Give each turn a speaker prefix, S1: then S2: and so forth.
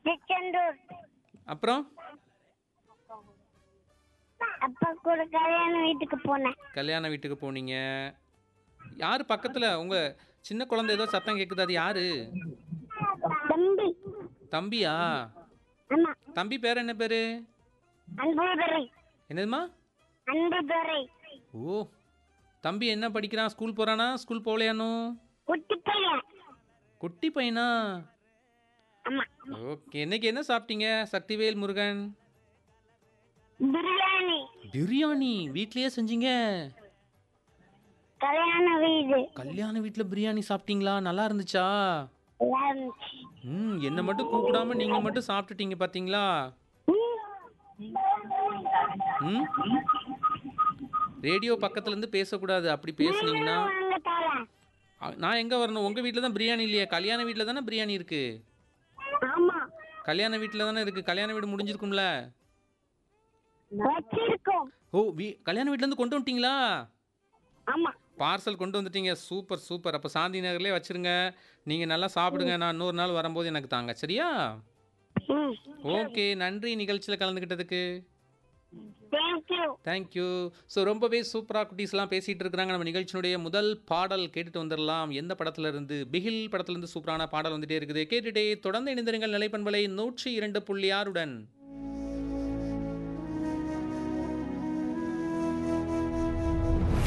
S1: திருச்செந்தூர்
S2: அப்புறம்
S1: அப்பா கூட கல்யாண வீட்டுக்கு போனேன்
S2: கல்யாண வீட்டுக்கு போனீங்க யார் பக்கத்தில் உங்கள் சின்ன குழந்தை ஏதோ சத்தம் கேட்குது அது யாரு
S1: தம்பி
S2: தம்பியா
S1: ஆமா
S2: தம்பி பேர் என்ன பேர்
S1: அன்புதுரை
S2: என்னதுமா
S1: அன்புதுரை
S2: ஓ தம்பி என்ன படிக்கிறான் ஸ்கூல் போகிறானா ஸ்கூல் போகலையானோ
S1: குட்டி பையன்
S2: குட்டி பையனா
S1: ஆமா
S2: ஓகே இன்னைக்கு என்ன சாப்பிட்டீங்க சக்திவேல் முருகன்
S1: பிரியாணி
S2: பிரியாணி வீட்லயே செஞ்சீங்க
S1: கல்யாண வீடு
S2: கல்யாண வீட்டில் பிரியாணி சாப்பிட்டீங்களா நல்லா இருந்துச்சா
S1: எல்லாம் இருந்துச்சு.
S2: ம் என்னை மட்டும் கூப்பிடாம நீங்க மட்டும் சாப்பிட்டுட்டீங்க பாத்தீங்களா ம் ரேடியோ பக்கத்துல இருந்து பேசக்கூடாது அப்படி பேசுனீங்கன்னா
S1: வாங்க தாரேன்
S2: அ, நான் எங்க வரணும் உங்க வீட்டில் தான் பிரியாணி இல்லையா கல்யாண வீட்டில் தானே பிரியாணி இருக்கு
S1: ஆமா
S2: கல்யாண வீட்டில் தானே இருக்கு கல்யாண வீடு முடிஞ்சிருக்கும்ல
S1: வச்சிருக்கோம்
S2: ஓ வீ கல்யாண வீட்ல இருந்து கொண்டு வந்துட்டீங்களா
S1: ஆமா
S2: பார்சல் கொண்டு வந்துட்டீங்க சூப்பர் சூப்பர் அப்போ சாந்தி நகர்லேயே வச்சிருங்க நீங்கள் நல்லா சாப்பிடுங்க நான் இன்னொரு நாள் வரும்போது எனக்கு தாங்க சரியா
S1: ம்
S2: ஓகே நன்றி நிகழ்ச்சியில் கலந்துக்கிட்டதுக்கு
S1: தேங்க்யூ
S2: தேங்க்யூ ஸோ ரொம்பவே சூப்பராக குட்டீஸ்லாம் பேசிகிட்டு இருக்கிறாங்க நம்ம நிகழ்ச்சியினுடைய முதல் பாடல் கேட்டுட்டு வந்துடலாம் எந்த படத்துல இருந்து பிகில் படத்துல இருந்து சூப்பரான பாடல் வந்துட்டே இருக்குது கேட்டுட்டே தொடர்ந்து இணைந்திருங்கள் நிலைப்பண்பலை நூற்றி இரண்டு புள்ளி ஆறுடன்